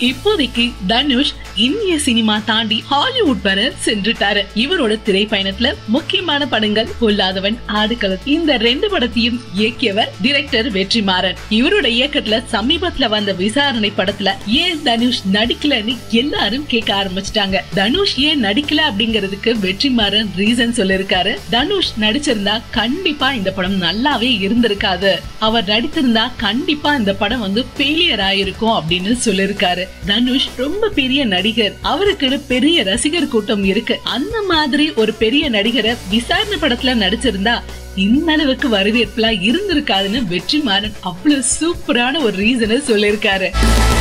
இப்போதைக்கு தனுஷ் இந்திய சினிமா தாண்டி ஹாலிவுட் வர சென்றுட்டாரு இவரோட திரைப்பயணத்துல முக்கியமான படங்கள் பொல்லாதவன் ஆடுகளம் இந்த ரெண்டு படத்தையும் இயக்கியவர் டிரெக்டர் வெற்றிமாறன் இவரோட இயக்கத்துல சமீபத்துல வந்த விசாரணை படத்துல ஏன் தனுஷ் நடிக்கலன்னு எல்லாரும் கேட்க ஆரம்பிச்சிட்டாங்க தனுஷ் ஏன் நடிக்கல அப்படிங்கறதுக்கு வெற்றிமாறன் ரீசன் சொல்லிருக்காரு தனுஷ் நடிச்சிருந்தா கண்டிப்பா இந்த படம் நல்லாவே இருந்திருக்காது அவர் நடித்திருந்தா கண்டிப்பா இந்த படம் வந்து ஃபெயிலியர் ஆயிருக்கும் அப்படின்னு சொல்லிருக்காரு தனுஷ் ரொம்ப பெரிய நடிகர் அவருக்கு பெரிய ரசிகர் கூட்டம் இருக்கு அந்த மாதிரி ஒரு பெரிய நடிகரை விசாரணை படத்துல நடிச்சிருந்தா இந்த அளவுக்கு வரவேற்புலாம் இருந்திருக்காதுன்னு வெற்றிமாறன் அவ்வளவு சூப்பரான ஒரு ரீசனை சொல்லியிருக்காரு